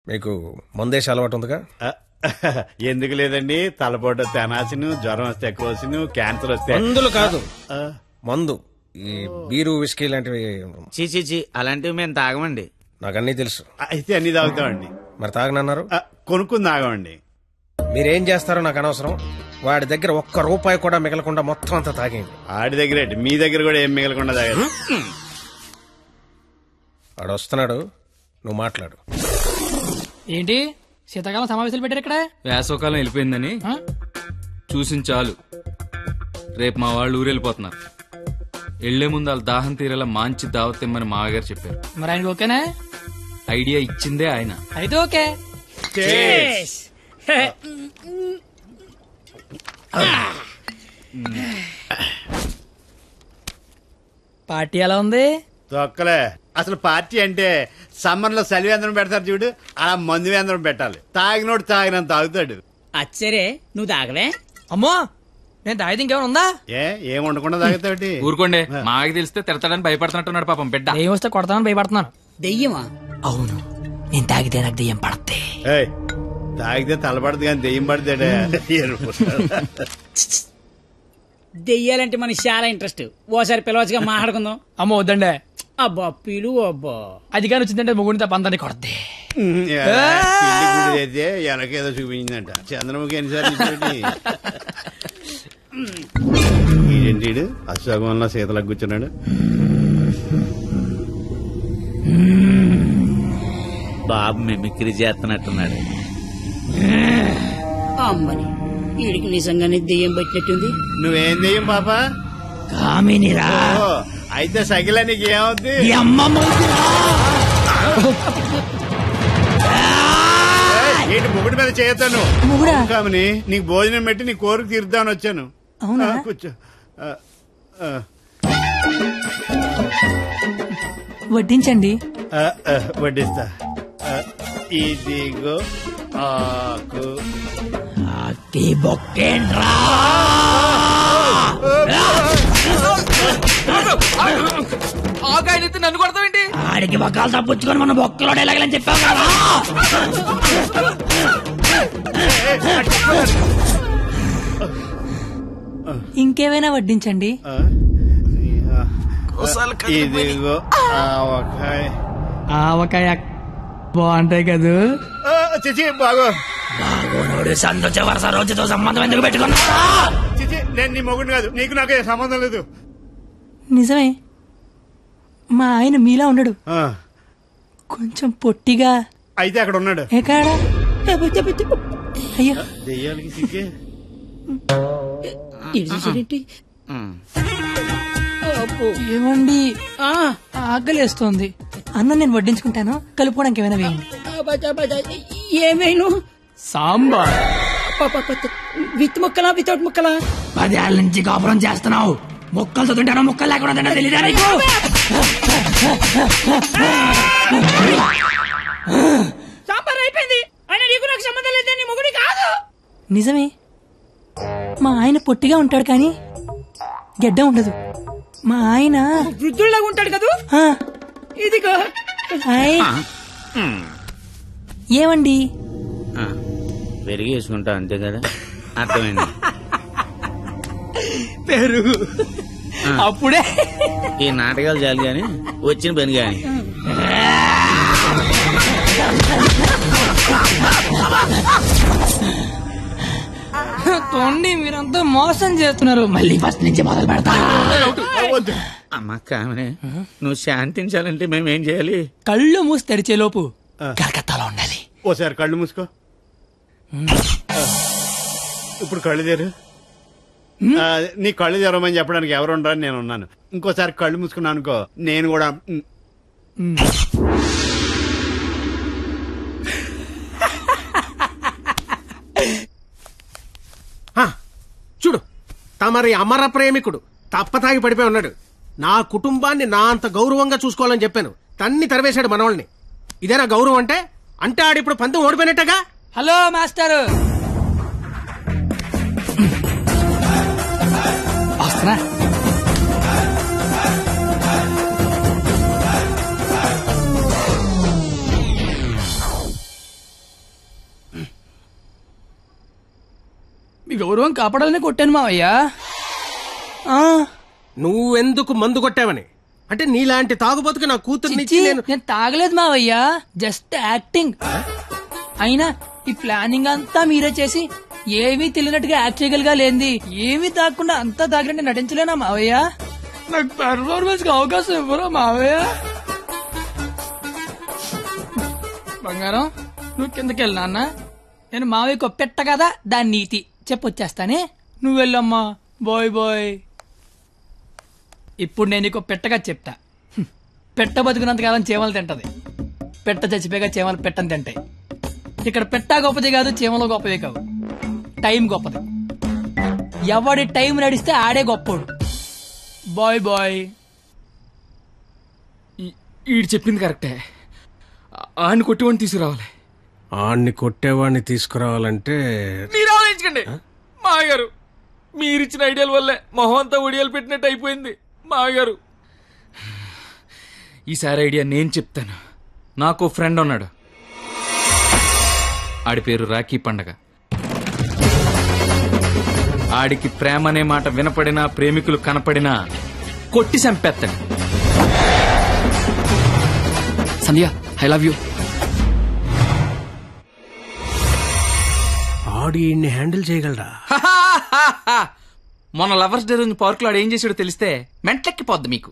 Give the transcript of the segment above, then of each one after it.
మీకు మందేసి అలవాటు ఉందిగా ఆ, ఎందుకు లేదండి తలపోట తెనాసిను జ్వరం వస్తే ఎక్కువ క్యాన్సర్ వస్తే మందులు కాదు ఆ, మందు ఈ బీరు విస్కీ లాంటివి చీ చీ చీ అలాంటివి మేము తాగమండి నాకు అన్నీ తెలుసు అయితే అన్ని తాగుతామండి మరి తాగనన్నారు ఆ, కొనుక్కుని తాగమండి మీరేం చేస్తారో నాకు అనవసరం వాడి దగ్గర ఒక్క రూపాయి కూడా మిగలకుండా మొత్తం అంతా తాగేయండి ఆడి దగ్గర ఏంటి? మీ దగ్గర కూడా ఏం మిగలకుండా తాగారు వాడు వస్తున్నాడు నువ్వు మాట్లాడు ఏంటి శీతాకాలం సమావేశాలు పెట్టారు ఇక్కడ వేసవకాలం వెళ్ళిపోయిందని ఆ? చూసిన చాలు రేపు మా వాళ్ళు ఊరెళ్ళిపోతున్నారు వెళ్లే ముందు వాళ్ళ దాహం తీరేలా మంచి దావత్ ఇమ్మని మామగారు చెప్పారు మరి ఆయనకి ఓకేనా ఐడియా ఇచ్చిందే ఆయన అయితే ఓకే పార్టీ ఎలా ఉంది తొక్కలే అసలు పార్టీ అంటే సమ్మర్ లో సలివేంద్రం పెడతారు చూడు అలా మందు వేంద్రం పెట్టాలి తాగినోడు తాగినంత తాగుతాడు అచ్చరే నువ్వు తాగలే అమ్మో నేను తాగితే ఇంకేమైనా ఉందా ఏ ఏం ఉండకుండా తాగుతావుటి ఊరుకోండి మాకి తెలిస్తే తిడతాడని భయపడుతున్నట్టున్నాడు పాపం బిడ్డ దెయ్యం వస్తే కొడతామని భయపడుతున్నాను దెయ్యమా అవును నేను తాగితే నాకు దెయ్యం పడద్ది ఏయ్, తాగితే తలపడదు కానీ దెయ్యం పడతాడే దెయ్యాలంటే మనకి చాలా ఇంట్రెస్ట్ ఓసారి పిలవచ్చుగా మాట్లాడుకుందాం అమ్మో వద్దండే అబ్బా పిలు అబ్బా అది కానీ వచ్చిందంటే ముగ్గురితో పందాన్ని కొడద్ది అయితే వెనకేదో చూపించిందంట చంద్రముఖి ఎన్నిసార్లు చూడండి ఏంటి అశోకంలో శీతలకు కూర్చున్నాడు బాబు మిమిక్రీ చేస్తున్నట్టున్నాడు అమ్మని వీడికి నిజంగానే దెయ్యం పట్టినట్టుంది నువ్వేం దెయ్యం పాప కామినిరా ఓ, అయితే సగిల నీకు ఏమవుద్ది ఏయ్, ఏంటి ముగుడి మీద చేయతాను కామని నీకు భోజనం పెట్టి నీ కోరిక తీర్దామని వచ్చాను అవునా? ఆ, కూర్చో ఆ, ఆ, వడ్డించండి ఆ, ఆ, వడ్డిస్తా ఆ, ఇదిగో ఆకు ఆగాయనైతే నన్ను కొడతావేంటి ఆడికి బొక్కలు తప్పించుకొని మన బొక్కలో ఎలాగలని చెప్పావు కదా ఇంకేమైనా వడ్డించండి ఆ, ఆ, ఇదిగో ఆవకాయ ఆవకాయ బాగుంటాయి కదూ ఆ, చిచి బాగో సంతోష వరుస రోజుతో సంబంధం ఎందుకు పెట్టుకున్నా చిచి నేను నీ మొగుడు కాదు నీకు నాకు ఏ సంబంధం లేదు నిజమే మా ఆయన మీలా ఉండడు ఆ, కొంచెం పొట్టిగా అయితే అక్కడ ఉన్నాడు ఎక్కడా అయ్యో దెయ్యాలకి సిగ్గే ఏమండి ఆకలేస్తోంది అన్నం నేను వడ్డించుకుంటాను కలుపుకోవడానికి ఏమైనా వేయండి ఏమైనా సాంబార్ విత్ ముక్కలా వితౌట్ ముక్కలా పదేళ్ళ నుంచి కాపురం చేస్తున్నావు ముక్కలు తింటానో ముక్కలు లేకుండా తింటా తెలియదా నీకు సాంబార్ అయిపోయింది అయినా నీకు నాకు సంబంధం లేదు నీ మొగుడి కాదు నిజమే మా ఆయన పొట్టిగా ఉంటాడు కానీ గెడ్డ ఉండదు మా ఆయన వృద్ధుల్లాగా ఉంటాడు కదా ఆ, ఇదిగో హాయ్. ఏమండి ఆ, పెరిగి వేసుకుంటా అంతే కదా అర్థమైంది పెరుగు అప్పుడే ఈ నాటకాలు చాలు గాని వచ్చిన పని గాని తోండి మీరంతా మోసం చేస్తున్నారు మళ్ళీ ఫస్ట్ నుంచి మొదలు పెడతా వద్దు అమ్మ కామనే నువ్వు శాంతించాలంటే మేమేం చేయాలి కళ్ళు మూసి తెరిచే లోపు కలకత్తాలో ఉండాలి ఓసారి కళ్ళు మూసుకో ఆ, ఇప్పుడు కళ్ళు తెరు ఆ, నీ కళ్ళు తెరవమని చెప్పడానికి ఎవరు ఉండరని నేను ఉన్నాను ఇంకోసారి కళ్ళు మూసుకున్నాను అనుకో నేను కూడా ఉమ్, హా, చూడు తమరి అమర ప్రేమికుడు తప్పతాగి పడిపోయి ఉన్నాడు నా కుటుంబాన్ని నా అంత గౌరవంగా చూసుకోవాలని చెప్పాను తన్ని తరివేశాడు మనవాళ్ళని ఇదేనా గౌరవం అంటే అంటే ఆడిప్పుడు పంతం ఓడిపోయినట్టగా హలో మాస్టర్ వస్తున్నా గౌరవం కాపాడాలని కొట్టాను మావయ్య ఆ, నువ్వెందుకు మందు కొట్టావని అంటే నీలాంటి తాగుబోతుకి నా కూతుర్ని చిచ్చి, నేను నేను తాగలేదు మావయ్య జస్ట్ యాక్టింగ్ అయినా ఈ ప్లానింగ్ అంతా మీరే చేసి ఏమీ తెలియనట్టుగా యాక్ట్ చేయగలిగా లేంది ఏమీ తాగకుండా అంతా తాగినట్టు నటించలేనా మావయ్య నాకు పెర్ఫార్మెన్స్ కి అవకాశం ఇవ్వరా మావయ్య బంగారం నువ్వు కిందకి వెళ్ళి నాన్న నేను మావయ్యకు పెట్ట కదా దాని నీతి చెప్పొచ్చేస్తానే నువ్వు వెళ్ళమ్మా బాయ్ బాయ్ ఇప్పుడు నేను నీకు పెట్టగా చెప్తా హ్మ్. పెట్ట బతుకున్నంత కాలం చీమలు తింటది పెట్ట చచ్చిపోయాక చీమలు పెట్టని తింటాయి ఇక్కడ పెట్ట గొప్పది కాదు చీమలు గొప్పది కావు టైం గొప్పది ఎవడి టైం నడిస్తే ఆడే గొప్పోడు బాయ్ బాయ్ ఈడు చెప్పింది కరెక్టే ఆ- ఆయన కొట్టివాడిని తీసుకురావాలి ఆణ్ణి కొట్టేవాడిని తీసుకురావాలంటే మీరు ఆలోచించకండి మాగారు మీరిచ్చిన ఐడియాల వల్లే మొహం అంతా ఒడియాలు పెట్టినట్టు అయిపోయింది మాగారు ఈసారి ఐడియా నేను చెప్తాను నాకు ఓ ఫ్రెండ్ ఉన్నాడు ఆడి పేరు రాఖీ పండగ ఆడికి ప్రేమ అనే మాట వినపడినా ప్రేమికులు కనపడినా కొట్టి చంపేస్తాడు సంధ్య ఐ లవ్ యూ ఆడి ఈయన్ని హ్యాండిల్ చేయగలరా మొన్న లవర్స్ డే రోజు పార్క్ లో ఆడు ఏం చేసాడో తెలిస్తే మెంట్లెక్కిపోద్ది మీకు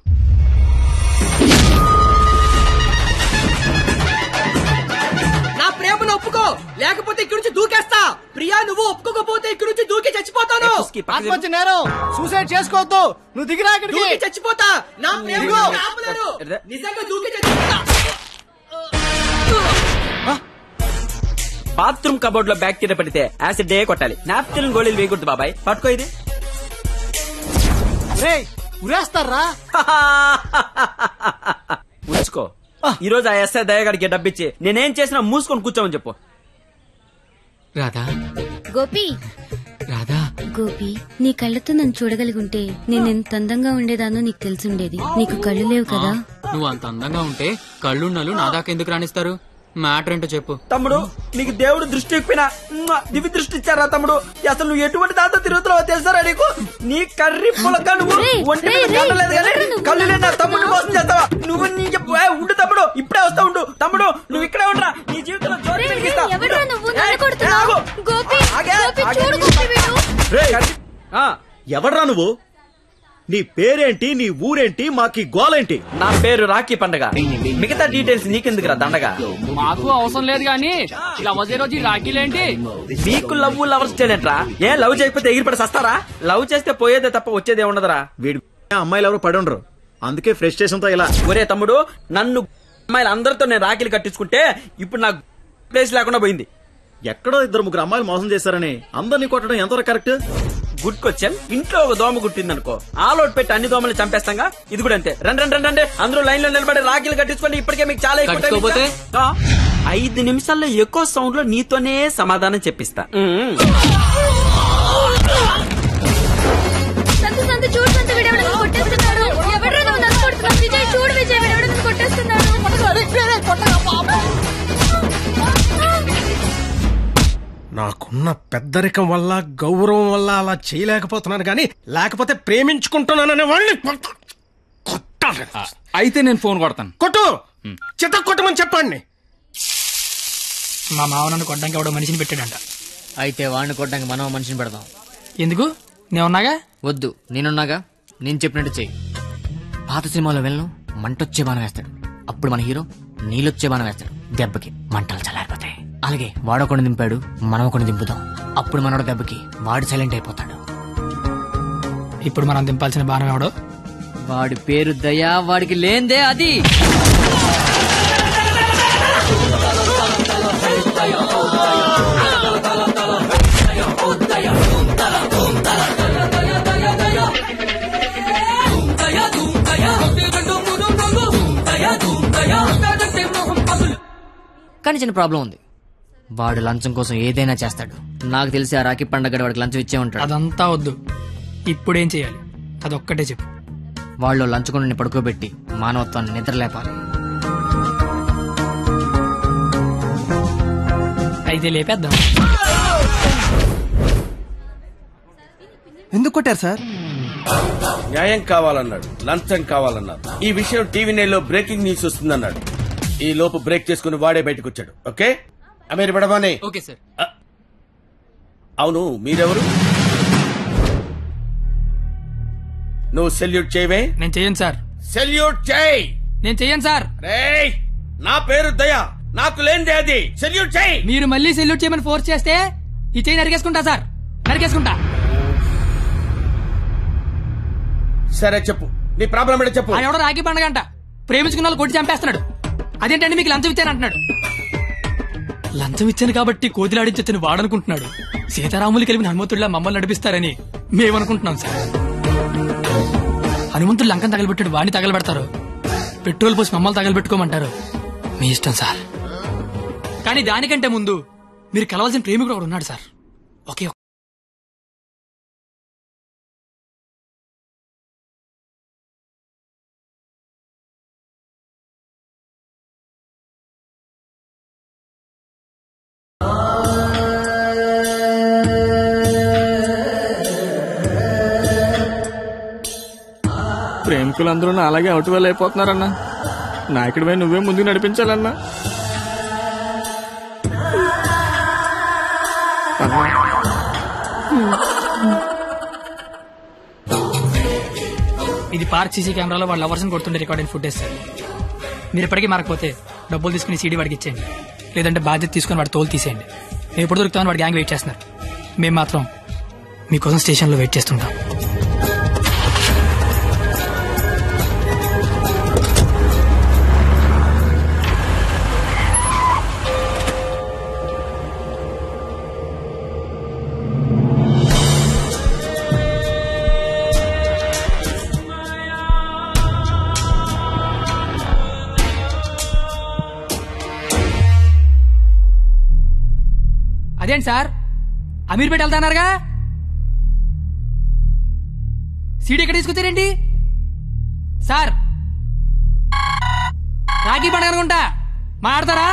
నా ప్రేమను ఒప్పుకో లేకపోతే ఇక్కడి నుంచి దూకేస్తా ప్రియా నువ్వు ఒప్పుకోకపోతే ఇక్కడి నుంచి దూకి చచ్చిపోతాను ఆత్మహత్య నేరం సూసైడ్ చేసుకోవద్దు నువ్వు దిగిరా ఇక్కడికి దూకి చచ్చిపోతా నా ప్రేమను ఆపలేరు. నిజంగా దూకి చచ్చిపోతా బాత్రూమ్ కబోర్డ్ లో బ్యాక్టీరియా పడితే యాసిడ్ డే కొట్టాలి నాప్కిన్ గోళీలు వేయకూడదు బాబాయ్ పట్టుకో ఇది రేయ్ ఉరేస్తారా ఉంచుకో ఈ రోజు ఆ ఎస్ఐ దయగాడికి డబ్బిచ్చి నేనేం చేసినా మూసుకొని కూర్చోమని చెప్పు రాధా గోపి రాధా గోపి నీ కళ్ళతో నన్ను చూడగలిగి ఉంటే నేను ఎంత అందంగా ఉండేదానో నీకు తెలిసుండేది నీకు కళ్ళు లేవు కదా నువ్వు అంత అందంగా ఉంటే కళ్ళున్నలు నా దాకా ఎందుకు రాణిస్తారు మ్యాటర్ ఏంటో చెప్పు తమ్ముడు నీకు దేవుడు దృష్టి ఎక్కిపోయినా దివి దృష్టి ఇచ్చారా తమ్ముడు అసలు నువ్వు ఎటువంటి దాంతో తిరుగుతున్నావో తెలుసారా నీకు నీ కర్రీ పులక నువ్వు రేయ్, ఒంటి మీద రేయ్, కళ్ళు లేదు రేయ్, కానీ ఎవరు నువ్వు? కళ్ళు లేదు నా తమ్ముడు మోసం చేస్తావా నువ్వు నీ చెప్పు, ఏ, ఉండు తమ్ముడు ఇప్పుడే వస్తా ఉండు తమ్ముడు నువ్వు ఇక్కడే ఉండరా నీ జీవితంలో జ్యోతి రేయ్, వెలిగిస్తా. రేయ్, ఎవడ్రా ఉండు. నువ్వు? ఏ, నన్ను ఏ, కొడుతున్నావు? ఆగు. గోపి, ఆగే, గోపి, ఆగే. చూడు గోపి వీడు. కర్రీ- ఆ, ఎవడ్రా నువ్వు నీ పేరేంటి నీ ఊరేంటి మాకి గోలేంటి నా పేరు రాఖీ పండగ మిగతా డీటెయిల్స్ నీకెందుకురా దండగా మాకు అవసరం లేదు కానీ లవజే రోజు రాఖీలేంటి మీకు లవ్ లవర్స్ చేయలేంట్రా ఏ లవ్ చేయకపోతే ఎగిరిపడి సస్తారా లవ్ చేస్తే పోయేదే తప్ప వచ్చేదే ఉండదురా వీడి అమ్మాయిలు ఎవరు పడి ఉండరు అందుకే ఫ్రస్ట్రేషన్ తో ఇలా ఒరే తమ్ముడు నన్ను అమ్మాయిలు అందరితో నేను రాఖీలు కట్టించుకుంటే ఇప్పుడు నాకు ప్లేస్ లేకుండా పోయింది ఎక్కడో ఇద్దరు ముగ్గురు అమ్మాయిలు మోసం చేశారని అందరినీ కొట్టడం ఎంతవరకు కరెక్ట్ గుడ్ క్వశ్చన్ ఇంట్లో ఒక దోమ కుట్టిందనుకో ఆలోట్ పెట్టి అన్ని దోమలు చంపేస్తాగా ఇది కూడా అంతే రండి రండి రండి రండి అందరూ లైన్ లో నిలబడి రాఖీలు కట్టించుకోండి ఇప్పటికే మీకు చాలా ఎక్కువ time కట్టుకోపోతే? ఇచ్చా. ఆ, ఐదు నిమిషాల్లో ఎక్కువ సౌండ్ లో నీతోనే సమాధానం చెప్పిస్తా మ్మ్. సంతు సంతు చూడు సంతు వీడెవడో నన్ను కొట్టేస్తున్నాడు ఎవడ్రా నువ్వు నన్ను కొడుతున్నావు విజయ్ చూడు విజయ్ వీడెవడో నన్ను కొట్టేస్తున్నాడు నాకున్న పెద్దరికం వల్ల గౌరవం వల్ల అలా చేయలేకపోతున్నాను కానీ లేకపోతే ప్రేమించుకుంటున్నాననే వాళ్ళని కొట్ట- కొట్టాలి అయితే నేను ఫోన్ కొడతాను కొట్టు చిత్త కొట్టమని చెప్పండి మా మావ నన్ను కొట్టడానికి ఎవడో మనిషిని పెట్టాడంట అయితే వాడిని కొట్టడానికి మనం మనిషిని పెడదాం ఎందుకు నేనున్నాగా వద్దు నేనున్నాగా నేను చెప్పినట్టు చెయ్యి పాత సినిమాలో వెళ్ళను మంటొచ్చే బాణం వేస్తాడు అప్పుడు మన హీరో నీళ్ళొచ్చే బాణం వేస్తాడు దెబ్బకి మంటలు చల్లారిపోతాయి అలాగే వాడొకడిని దింపాడు మనం ఒకడిని దింపుదాం అప్పుడు మనోడు దెబ్బకి వాడు సైలెంట్ అయిపోతాడు ఇప్పుడు మనం దింపాల్సిన బాణం ఎవడో వాడి పేరు దయా వాడికి లేందే అది కానీ చిన్న ప్రాబ్లం ఉంది వాడు లంచం కోసం ఏదైనా చేస్తాడు నాకు తెలిసి ఆ రాఖీ పండగ వాడికి లంచం ఇచ్చే ఉంటాడు అదంతా వద్దు ఇప్పుడేం చేయాలి అదొక్కటే చెప్పు వాళ్ళు లంచుకుని పడుకోబెట్టి మానవత్వాన్ని నిద్రలేపాలి అయితే లేపేద్దాం ఎందుకు కొట్టారు సార్ న్యాయం కావాలన్నాడు లంచం కావాలన్నారు ఈ విషయం టీవీ నైన్లో బ్రేకింగ్ న్యూస్ వస్తుందన్నాడు ఈ లోపు బ్రేక్ చేసుకుని వాడే బయటకు వచ్చాడు ఓకే అమీర్ బడబానే ఓకే సార్ అవును మీరెవరు నువ్వు సెల్యూట్ చేయవే నేను చెయ్యను సార్ సెల్యూట్ చేయి నేను చెయ్యను సార్ రేయ్ నా పేరు దయా నాకు లేనిదే అది సెల్యూట్ చేయి మీరు మళ్ళీ సెల్యూట్ చేయమని ఫోర్స్ చేస్తే ఈ చేయి నరికేసుకుంటా సార్ నరికేసుకుంటా సరే చెప్పు నీ ప్రాబ్లం ఏంటో చెప్పు ఆయన ఎవడో రాఖీ పండగంట ప్రేమించుకున్న వాళ్ళు కొట్టి చంపేస్తున్నాడు అదేంటంటే మీకు లంచం ఇచ్చాను అంటున్నాడు లంచం ఇచ్చాను కాబట్టి కోతిలాడించొచ్చని వాడనుకుంటున్నాడు సీతారాములు కలిపిన హనుమంతుడిలా మమ్మల్ని నడిపిస్తారని మేమనుకుంటున్నాం సార్ హనుమంతుడు లంకం తగలబెట్టాడు వాడిని తగలబెడతారు పెట్రోల్ పోసి మమ్మల్ని తగలబెట్టుకోమంటారు మీ ఇష్టం సార్ కానీ దానికంటే ముందు మీరు కలవాల్సిన ప్రేమికుడు ఒకడు ఉన్నాడు సార్ ఒకే ఒక్క- ప్రేమికులందరూ నా అలాగే అవుట్ వెళ్ళి అయిపోతున్నారన్నా నాయకుడిపై నువ్వే ముందుకు నడిపించాలన్నా ఇది పార్క్ సీసీ కెమెరాలో వాళ్ళ లవర్స్ కొడుతుండే రికార్డింగ్ ఫుటేజ్ సార్ మీరు ఇప్పటికీ మారకపోతే డబ్బులు తీసుకుని సీడీ వాడికి ఇచ్చేయండి లేదంటే బాధ్యత తీసుకుని వాడి తోలు తీసేయండి మేము ఎప్పుడు దొరుకుతామని వాడి గ్యాంగ్ వెయిట్ చేస్తున్నారు మేము మాత్రం మీకోసం స్టేషన్లో వెయిట్ చేస్తుంటాం అదేంటి సార్ అమీర్పేట వెళ్తానారుగా సీడీ ఎక్కడ తీసుకొచ్చారేంటి సార్ రాఖీ పండుగ అనుకుంటా మాట్లాడతారా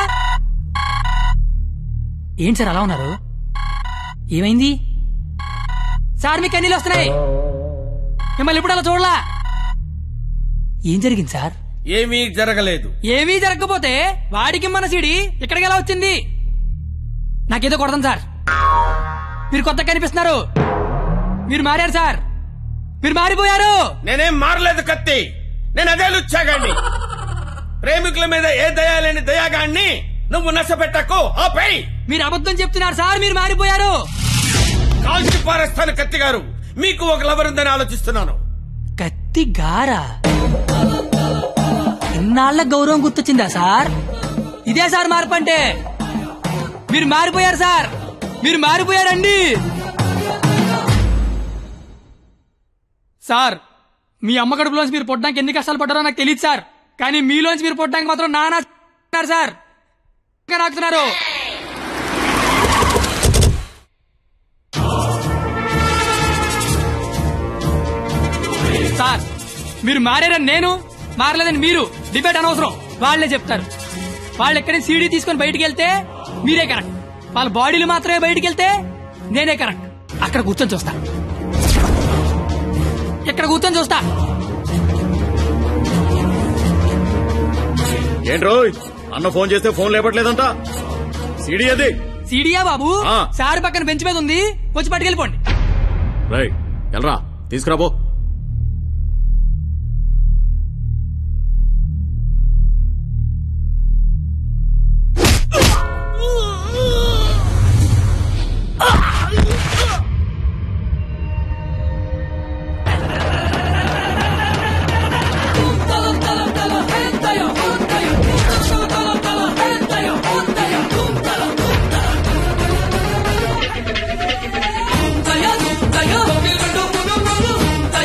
ఏంటి సార్ అలా ఉన్నారు ఏమైంది సార్ మీకు కన్నీళ్ళు వస్తున్నాయి మిమ్మల్ని ఎప్పుడు అలా చూడలా ఏం జరిగింది సార్ ఏమీ జరగలేదు ఏమీ జరగకపోతే వాడికి మన సీడి ఇక్కడికి ఎలా వచ్చింది నాకేదో కొడతాం సార్ మీరు కొత్తగా కనిపిస్తున్నారు మీరు మారారు సార్ మీరు మారిపోయారు నేనేం మారలేదు కత్తి నేను అదే లుచ్చాగాన్ని ప్రేమికుల మీద ఏ దయా లేని దయాగాన్ని నువ్వు నష్టపెట్టకు ఆపై మీరు అబద్ధం చెప్తున్నారు సార్ మీరు మారిపోయారు కాల్చి పారేస్తాను కత్తి గారు మీకు ఒక లవర్ ఉందని ఆలోచిస్తున్నాను కత్తి గారా ఇన్నాళ్ల గౌరవం గుర్తొచ్చిందా సార్ ఇదే సార్ మార్పు అంటే మీరు మారిపోయారు సార్ మీరు మారిపోయారండి సార్ మీ అమ్మ కడుపులోంచి మీరు పొట్టడానికి ఎన్ని కష్టాలు పడ్డారో నాకు తెలియదు సార్ కానీ మీలోంచి మీరు పొట్టడానికి మాత్రం నానా ఉన్నారు సార్ ఇంకా నాకుతున్నారు సార్ మీరు మారారని నేను మారలేదని మీరు డిబేట్ అనవసరం వాళ్ళే చెప్తారు వాళ్ళు ఎక్కడి సీడీ తీసుకొని బయటికి వెళ్తే మీరే కరెక్ట్ వాళ్ళ బాడీలు మాత్రమే బయటికి వెళ్తే నేనే కరెక్ట్ అక్కడ కూర్చొని చూస్తా ఇక్కడ కూర్చొని చూస్తా ఏంట్రో అన్న ఫోన్ చేస్తే ఫోన్ లేపట్లేదంట సిడి అది సీడీయా బాబు ఆ. సార్ పక్కన బెంచ్ మీద ఉంది వచ్చి పట్టుకెళ్ళిపోండి రై ఎల్రా తీసుకురాబో దయా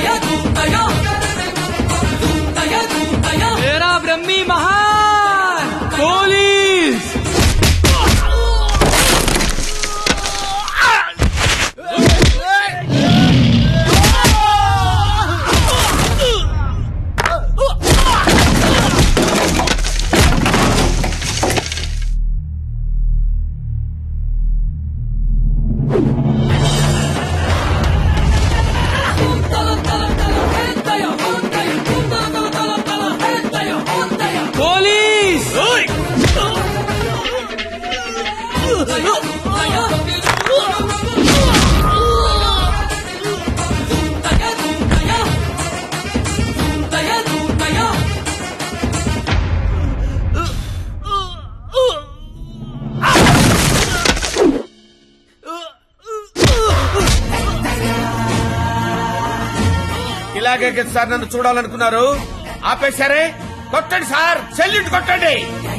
ఇలాగే కదా సార్ నన్ను చూడాలనుకున్నారు ఆపేశారే కొట్టండి సార్ సెల్యూట్ కొట్టండి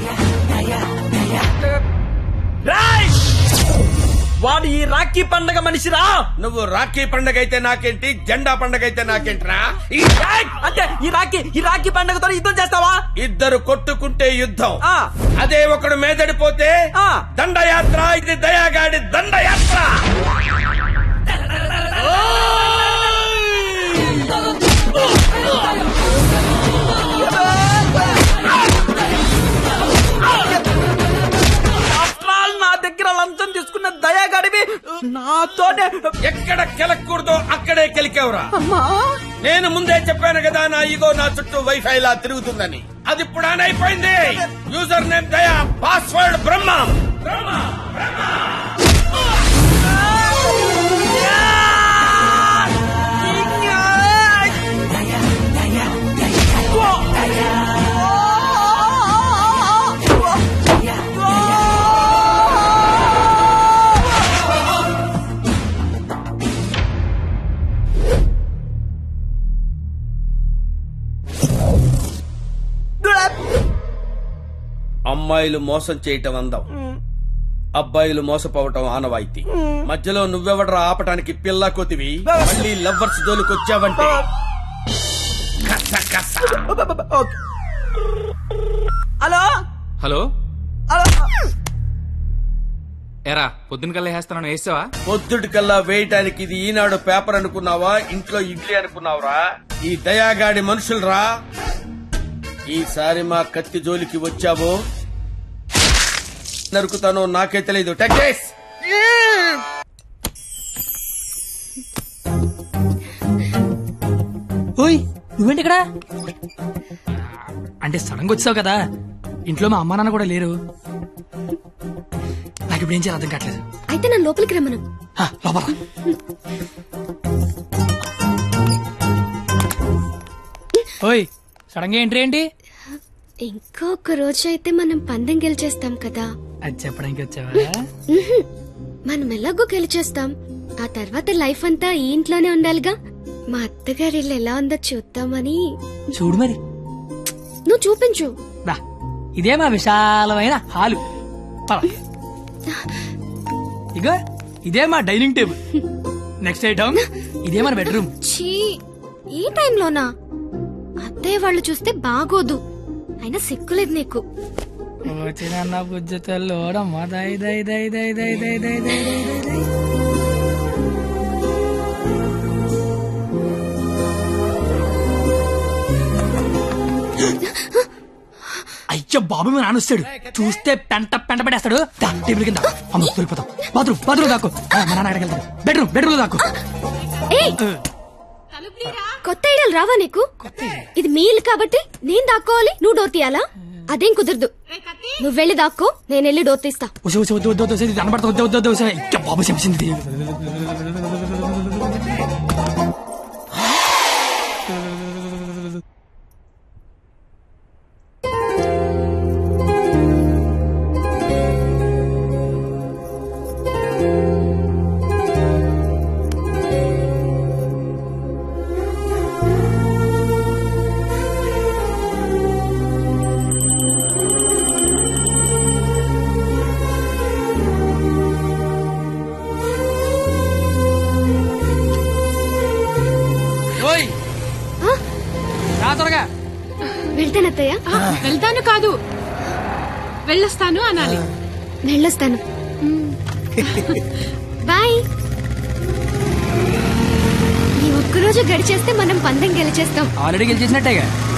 రాయ్! వాడు ఈ రాఖీ పండగ మనిషిరా నువ్వు రాఖీ పండగ అయితే నాకేంటి జెండా పండగ అయితే నాకేంట్రా ఈ రాయ్! అంటే ఈ రాఖీ ఈ రాఖీ పండగతో యుద్ధం చేస్తావా ఇద్దరు కొట్టుకుంటే యుద్ధం ఆ. అదే ఒకడు మేదడిపోతే ఆ. దండయాత్ర ఇది దయాగాడి దండయాత్ర After all, నా దగ్గర లంచం తీసుకున్న దయాగాడివి నాతోనే ఎక్కడ కెలకూడదో అక్కడే కెలికేవరా నేను ముందే చెప్పాను కదా నా ఈగో నా చుట్టూ వైఫై లా తిరుగుతుందని అది ఇప్పుడు ఆన్ అయిపోయింది user name Daya password Brahma Brahma అమ్మాయిలు మోసం చేయటం అందం అబ్బాయిలు మోసపోవటం ఆనవాయితీ మధ్యలో నువ్వెవడరా ఆపటానికి పిల్ల కొతివి మళ్ళీ లవ్వర్స్ దోలుకొచ్చావంటే కస కస. హలో హలో హలో ఎరా పొద్దున కల్లా వేస్తాను వేసావా పొద్దుటికల్లా వేయటానికి ఇది ఈనాడు పేపర్ అనుకున్నావా ఇంట్లో ఇడ్లీ అనుకున్నావురా ఈ దయాగాడి మనుషులరా ఈసారి మా కత్తి జోలికి వచ్చావో నరుకుతానో నాకే తెలియదు టెక్స్ ఓయ్ నువ్వేంటి ఇక్కడ అంటే సడన్ గా వచ్చావు కదా ఇంట్లో మా అమ్మా నాన్న కూడా లేరు నాకు ఇప్పుడు ఏం చేయాలి అర్థం కావట్లేదు అయితే నన్ను లోపలికి రమ్మను హా, లోపల రా. ఓయ్ సడన్ గా ఎంట్రీ ఏంటి ఇంకొక రోజు అయితే మనం పందెం గెలిచేస్తాం కదా అది చెప్పడానికి వచ్చావా ఉహుం. మనం ఎలాగో గెలిచేస్తాం ఆ తర్వాత లైఫ్ అంతా ఈ ఇంట్లోనే ఉండాలిగా మా అత్తగారి ఇల్లు ఎలా ఉందో చూద్దామని చూడు మరి నువ్వు చూపించు రా ఇదే మా విశాలమైన హాలు పద. ఇగో ఇదే మా డైనింగ్ టేబుల్ నెక్స్ట్ ఐటమ్ ఇదే మన బెడ్రూమ్ ఛీ ఈ టైంలోనా అత్తయ్య వాళ్ళు చూస్తే బాగోదు అయినా సిగ్గులేదు నీకు వచ్చిన బుజ్జతల్లోడమ్మ దై దై దై దై దై దై దై దై దై దై దై. అయ్యో బాబు మీ నాన్న వస్తాడు చూస్తే పెంట పెంట పడేస్తాడు దా, టేబుల్ కింద అమ్మ దొరికిపోతాం బాత్రూమ్ బాత్రూమ్ దాక్కు ఆ, మా నాన్న అక్కడికి వెళ్తాడు బెడ్రూమ్ బెడ్రూమ్ దాక్కు ఏయ్ కొత్త ఐడియాలు రావా నీకు ఇది మీ ఇల్లు కాబట్టి నేను దాక్కోవాలి నువ్వు డోర్ తీయాలా అదేం కుదరదు నువ్వు వెళ్ళి దాక్కో నేను వెళ్ళి డోర్ తీస్తా వసి వసి వద్దు వద్దు వద్దు ఇది అనబడతా వద్దు వద్దు వద్దు వసి అయ్యో బాబు చెప్పింది ఓయ్ రా త్వరగా వెళ్తానత్తయ్య వెళ్తాను కాదు వెళ్ళొస్తాను అనాలి వెళ్ళొస్తాను బాయ్ ఈ ఒక్కరోజు గడిచేస్తే మనం పందెం గెలిచేస్తాం ఆల్రెడీ గెలిచేసినట్టేగా